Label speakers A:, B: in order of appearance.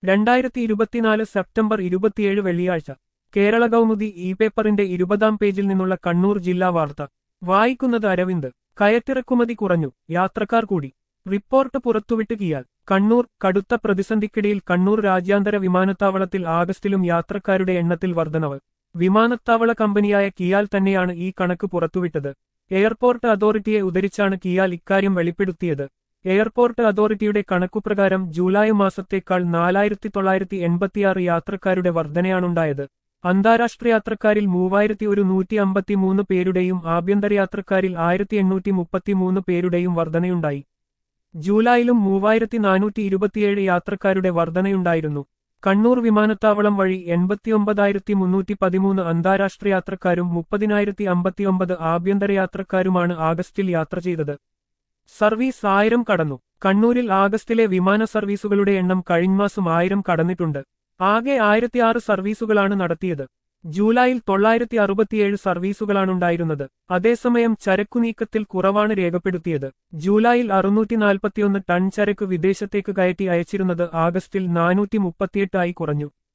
A: രണ്ടായിരത്തി ഇരുപത്തിനാല് സെപ്റ്റംബർ ഇരുപത്തിയേഴ് വെള്ളിയാഴ്ച കേരള കൗമുദി ഇ പേപ്പറിന്റെ ഇരുപതാം പേജിൽ നിന്നുള്ള കണ്ണൂർ ജില്ലാ വാർത്ത വായിക്കുന്നത് അരവിന്ദ് കയറ്റിറക്കുമതി കുറഞ്ഞു യാത്രക്കാർ കൂടി റിപ്പോർട്ട് പുറത്തുവിട്ട് കിയാൽ കണ്ണൂർ കടുത്ത പ്രതിസന്ധിക്കിടയിൽ കണ്ണൂർ രാജ്യാന്തര വിമാനത്താവളത്തിൽ ആഗസ്റ്റിലും യാത്രക്കാരുടെ എണ്ണത്തിൽ വർധനവ് വിമാനത്താവള കമ്പനിയായ കിയാൽ തന്നെയാണ് ഈ കണക്ക് പുറത്തുവിട്ടത് എയർപോർട്ട് അതോറിറ്റിയെ ഉദ്ധരിച്ചാണ് കിയാൽ ഇക്കാര്യം വെളിപ്പെടുത്തിയത് എയർപോർട്ട് അതോറിറ്റിയുടെ കണക്കുപ്രകാരം ജൂലൈ മാസത്തേക്കാൾ നാലായിരത്തി തൊള്ളായിരത്തി എൺപത്തിയാറ് യാത്രക്കാരുടെ വർധനയാണുണ്ടായത് അന്താരാഷ്ട്ര യാത്രക്കാരിൽ മൂവായിരത്തി ഒരു നൂറ്റി അമ്പത്തിമൂന്ന് പേരുടെയും ആഭ്യന്തര യാത്രക്കാരിൽ ആയിരത്തി എണ്ണൂറ്റി മുപ്പത്തിമൂന്ന് പേരുടെയും വർധനയുണ്ടായി ജൂലൈയിലും മൂവായിരത്തി നാനൂറ്റി ഇരുപത്തിയേഴ് യാത്രക്കാരുടെ വർധനയുണ്ടായിരുന്നു കണ്ണൂർ വിമാനത്താവളം വഴി എൺപത്തിയൊമ്പതായിരത്തി മുന്നൂറ്റി പതിമൂന്ന് അന്താരാഷ്ട്ര യാത്രക്കാരും മുപ്പതിനായിരത്തി അമ്പത്തിയൊമ്പത് ആഭ്യന്തര യാത്രക്കാരുമാണ് ആഗസ്റ്റിൽ യാത്ര ചെയ്തത് സർവീസ് ആയിരം കടന്നു കണ്ണൂരിൽ ആഗസ്റ്റിലെ വിമാന സർവീസുകളുടെ എണ്ണം കഴിഞ്ഞമാസം ആയിരം കടന്നിട്ടുണ്ട് ആകെ ആയിരത്തിയാറ് സർവീസുകളാണ് നടത്തിയത് ജൂലൈയിൽ തൊള്ളായിരത്തി അറുപത്തിയേഴ് സർവീസുകളാണുണ്ടായിരുന്നത് അതേസമയം ചരക്കു നീക്കത്തിൽ കുറവാണ് രേഖപ്പെടുത്തിയത് ജൂലൈയിൽ അറുന്നൂറ്റി നാൽപ്പത്തിയൊന്ന് ടൺ ചരക്ക് വിദേശത്തേക്ക് കയറ്റി അയച്ചിരുന്നത് ആഗസ്റ്റിൽ നാനൂറ്റി മുപ്പത്തിയെട്ടായി കുറഞ്ഞു